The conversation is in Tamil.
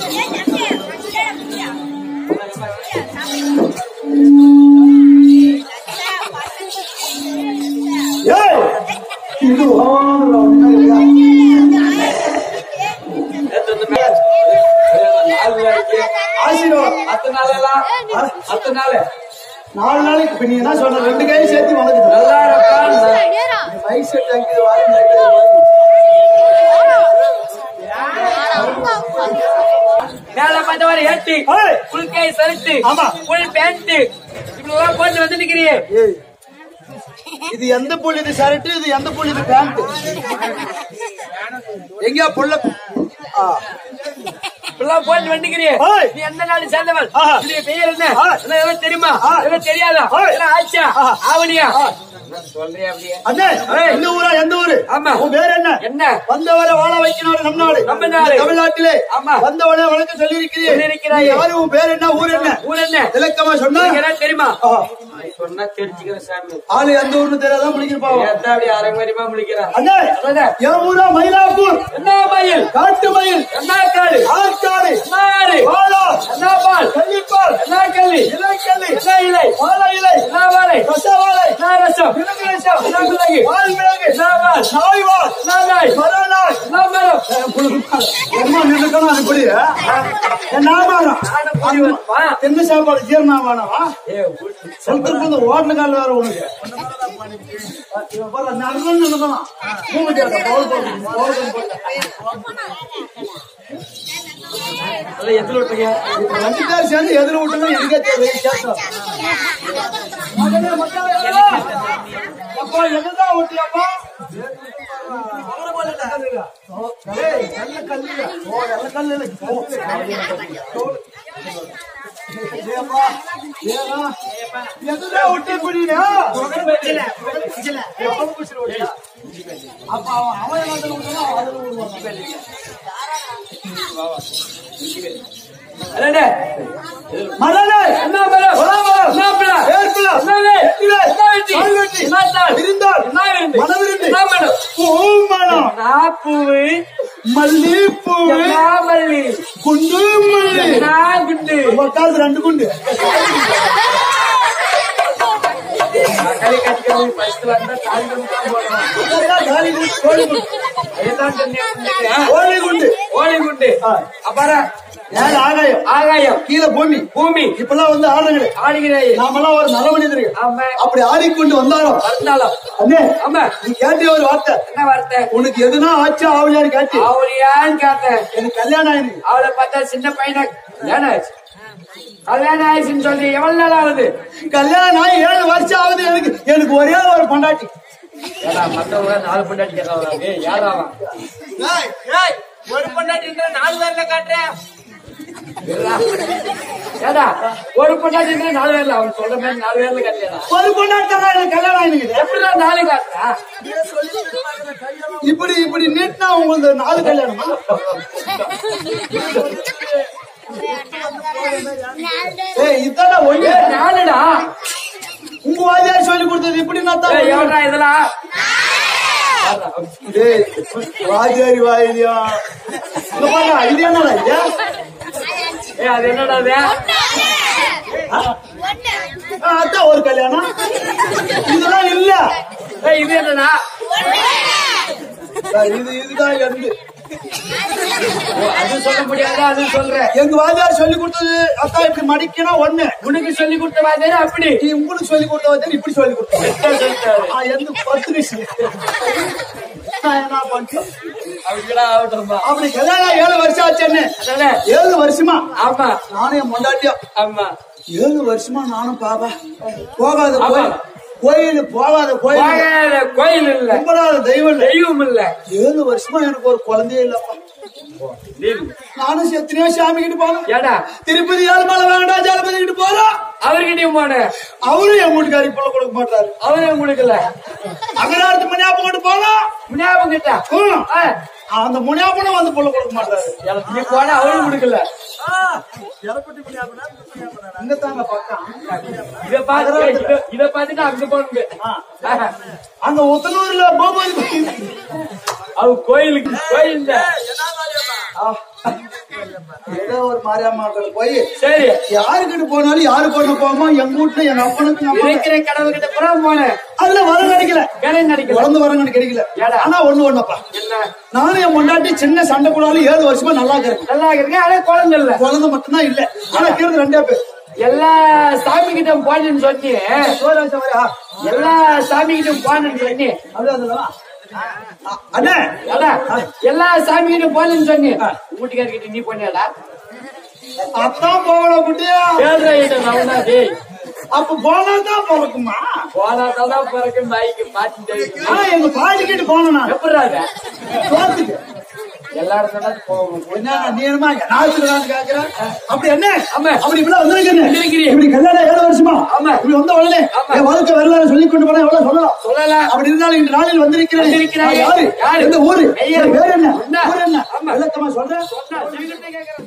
ஏய் இது ஓடுறா, உண்மையா? ஆசீர்வாதம் அத்தனை நாளெல்லாம் அத்தனை நாள் நாலு நாளைக்கு இப்ப நீ என்ன சொன்ன ரெண்டு கையும் சேர்த்து வணங்குது நல்லா இருக்கான் மைக் செட் அங்கிது வாங்கி மேல பார்த்தவரை ஏட்டி ஏய். புல் கை சருட்டு ஆமா. புல் பேண்ட் இப்படி எல்லாம் போட்டு வந்து நிக்கிறியே ஏய் இது எந்த புல் இது ஷர்ட் இது எந்த புல் இது பேண்ட் எங்கயா புள்ள ஆ, இப்படிலாம் போட்டு வந்து நிக்கிறியே ஏய். நீ எந்த நாடு சேர்ந்தவன் ஆஹா. உன்னுடைய பெயர் என்ன ஆ. என்ன எதாவது தெரியுமா ஆ. எதாவது தெரியாதா ஏய். என்ன ஆச்சா ஆ. ஆவணியா ஆ. சொல்றியா அப்படியே அண்ணே ஏய். எந்த ஊரா எந்த ஊரு ஆமா. உன் பேர் என்ன என்ன வந்தவரை வாழ வைக்கணும் நம் நாடு நம்ம நாடு. தமிழ்நாட்டிலே ஆமா. வந்தவனே வணக்கம் சொல்லி சொல்லியிருக்கிறாயே. யாரு உன் பேர் என்ன ஊர் என்ன ஊர் என்ன விளக்கமா சொன்னா உனக்கு என்ன தெரியுமா ஆ, சொன்னா தெரிஞ்சுக்கிற சாமி ஆளு எந்த ஊர்னு தெரியாதான் முடிக்கிற பாவம் ஏத்தா அப்படி அரங்கமரியமா முடிக்கிறான் அண்ணே அதானே? என் ஊரா மயிலாப்பூர் என்ன மயில் காட்டு மயில் என்ன காடு ஆற்காடு என்ன ஆறு வாழா என்ன பால் கள்ளிப்பால் என்ன கல்வி இலைக்கல்லி என்ன இலை வாழை இலை என்ன வாழை ரசவாழை என்ன ரசம் மிளகு ரசம் என்ன மிளகு வால் மிளகு என்ன பால் நாய் வால் என்ன நாய் மரநாய் என்ன மரம் அம்மா நின்னுக்கணும் அது புரிய என்ன ஆமாரம் நானும் புடி வருமா? என்ன சாப்பாடு ஜீரணமானவா ஏய், ஊட்டு. சொல்றதுக்கு இந்த ஓட்டல கால் வேற உனக்கு இவன் பாரு, நடுவுல நின்னுக்கணும். மூஞ்சி அட, பவுல் போடு, பவுல் போடு. அதெல்லாம் எத்தனை விட்டுருங்க? இப்ப ரெண்டு பேர் சேர்ந்து எதிர விட்டுனா எனக்கே தெரியும் கேட்கும். மகனே, மச்சான், அப்பா என்னதான் ஓட்டியாப்பா ஏய், நல்ல கல்லுடா. ஓ, நல்ல கல்லு இல்லை. ஓ. ஏப்பா, ஏடா, எதுதான் விட்டு புரியுதா? எப்ப புடிச்சிட்டு ஓட்டியா? அப்ப அவன் அவன் எல்லாத்துல விட்டானா, அவன் அதுல விடுவான். அடடே, மரணே, என்ன மரம்? பலாமரம், என்ன பழம்? வேர்ப்பழம், என்ன வேர்? இலை, என்ன வெட்டி? கால்வெட்டி, என்ன தாள்? விருந்தாள், என்ன விருந்து? மணவிருந்து, என்ன மனம்? பூமணம், நாப்பூவு, மல்லிப்பூ, என்ன மல்லி, குண்டு மல்லி. என்ன குண்டு. உக்காந்து ரெண்டு குண்டு தக்காளி கட்டிக்கிறது first வந்தா தாலி கட்டு தான் போடணும். உக்காந்தா காலி குண்டு, கோழி குண்டு, அதுதான் சொன்னேன் உங்களுக்கு. ஆ? கோழி குண்டு கோழி குண்டு ஆ. அப்புறம் மேல ஆகாயம் ஆகாயம் கீழே பூமி பூமி இப்பெல்லாம் வந்து ஆடுறீங்களே ஆடுகிறாய் நாமெல்லாம் ஒரு நல்ல மனிதர்கள் ஆமா அப்படி ஆடிக்கொண்டு வந்தாலும் வந்தாலும் அண்ணே ஆமா நீ கேட்டிய ஒரு வார்த்தை என்ன வார்த்தை உனக்கு எதுனா ஆச்சா ஆவலியான்னு கேட்டி அவளியான்னு கேட்டேன் எனக்கு கல்யாணம் ஆயிருக்கு அவளை பார்த்தா சின்ன பையனா கல்யாணம் ஆச்சு கல்யாணம் ஆயிடுச்சுன்னு சொல்லி எவ்வளவு நாள் ஆகுது கல்யாணம் ஆகி ஏழு வருஷம் ஆகுது எனக்கு எனக்கு ஒரே ஒரு பொண்டாட்டி ஏடா மத்தவங்க நாலு பொண்டாட்டி கேட்கறாங்க யாராவா ஒரு பொண்டாட்டி நாலு பேர்ல காட்டுறேன் ஏடா ஒரு பொண்டாட்டி இருந்தா நாலு பேர்ல அவன் சொல்ற மாதிரி நாலு பேர்ல காட்டுறா ஒரு பொண்டாட்டி தான் எனக்கு கல்யாணம் ஆயிருக்கு எப்படிதான் நாலு காட்டுறா இப்படி இப்படி நீட்டினா உங்களுக்கு நாலு கல்யாணமா ஏய் இதான ஒண்ணு நாலுடா உங்க வாத்தியார் சொல்லி கொடுத்தது இப்படி நான் தான் ஏய், எவன்டா இதெல்லாம் டேய் வாத்தியாரி வாயிலியா இங்க பாருங்க இது என்னடா இது ஏய் அது என்னடா அது ஆ, அதான் ஒரு கல்யாணம் இதெல்லாம் இல்ல ஏய் இது என்னடா இது இதுதான் எந்து ஓ, அது சொல்ல முடியாது அது சொல்றேன் எங்க வாத்தியார் சொல்லி கொடுத்தது அக்கா இப்படி மடிக்கணும் ஒண்ணு உனக்கு சொல்லி கொடுத்த மாதிரி அப்படி நீ உங்களுக்கு சொல்லி கொடுத்த வாத்தியார் இப்படி சொல்லி கொடுத்தேன் சொல்லிட்டாரு எந்த பத்து விஷயம் நான் என்ன பண்றேன் அப்படிடா ஆகட்டும்பா அப்படி கல்யாணம் ஏழு வருஷம் ஆச்சுன்னு அதானே ஏழு வருஷமா ஆமா நானும் என் பொண்டாட்டியும் ஆமா ஏழு வருஷமா நானும் பாபா போகாத ஆமா. கோயில் கோயில் போகாத கோயில் போகாத கோயில் இல்ல கும்பிடாத தெய்வம் இல்ல தெய்வம் இல்ல ஏழு வருஷமா எனக்கு ஒரு குழந்தையே இல்லப்பா நானும் எத்தனையோ சாமி கிட்ட போனேன் ஏடா திருப்பதி ஏழுமலை வேண்டாம் ஜலபதி கிட்ட போறோம் அவர்கிட்டயும் போன அவரும் என் வீட்டுக்காரி போல கொடுக்க மாட்டாரு அவரும் கொடுக்கல அங்கனாரத்து முனியாப்பம் கொண்டு போனோம் ஞாபகம் கிட்ட ஹம். ஆ, அந்த முனியாப்பனும் வந்து புள்ள கொடுக்க மாட்டாரு எனக்கு நீ போன அவரும் கொடுக்கல இங்க தாங்க பக்கம் இத பார்த்து ஏய், இத- இத பார்த்துட்டு அங்க போனுங்க அங்க உத்தனூர்ல பூபதி அவ கோயிலுக்கு கோயில் ஆ, ஏதோ ஒரு மாரியம்மா கிட்ட போய் சரி யாருக்கிட்ட போனாலும் யாரு கொண்டு போமோ எங்க வீட்டுல எங்க அப்பனுக்கு எங்க அம்மா இருக்கிற கடவுள்கிட்ட புறா போனேன் அதுல வரம் கிடைக்கல வேலை நடிக்கல வளர்ந்து வரங்கன்னு கிடைக்கல ஏடா? ஆனா ஒண்ணு ஒண்ணுப்பா என்ன நானும் என் முன்னாடி சின்ன சண்டை கூடாலும் ஏழு வருஷமா நல்லா இருக்கிறேன் நல்லா இருக்கு ஆனா குழந்தை இல்ல குழந்தை மட்டும்தான் இல்ல ஆனா இருக்கிறது ரெண்டே பேர் எல்லா சாமி கிட்ட போனேன்னு சொல்லி சிவராஜ் அவரா? எல்லா சாமி கிட்ட போனேன்னு சொல்லி அது அதுதான். அ- அண்ணே அதான் எல்லா சாமி கிட்ட போனேன்னு சொன்னி வீட்டுக்காரர்கிட்ட நீ போனியாடா அத்தான் போகல குட்டியா ஏழ்ரை கிட்ட நான் தான் டேய் அப்ப போனாதான் பிறக்குமா போனா தான் பிறகு நாய்க்கு மாட்டி ஆனா எங்க பாட்டி கிட்ட போனேன் நான் எப்படாத தோத்துக்கு எல்லா இடத்துல போகும் என்ன நீ என்னமா நாச்சுதான் கேக்குற அப்படி என்ன ஆமா. அப்படி இப்படி வந்திருக்கிறேன் வந்திருக்கிறீ. இப்படி கல்யாணம் ஏழு வருஷமா ஆமா. இப்படி வந்த உடனே ஆமா. என் வாழ்க்கை வரலாறு சொல்லி கொண்டு போனா எவ்வளவு சொல்லலாம் சொல்லலாம் அப்படி இருந்தாலும் இன்று நாளில் வந்திருக்கிறேன் வந்திருக்கிறாய். நான் யாரு யாரு? எந்த ஊரு ஐயா. என் பேர் என்ன என்ன? ஊர் என்ன ஆமா. விளக்கமா சொல்றேன் சொன்னா சிவகிட்ட கேக்குற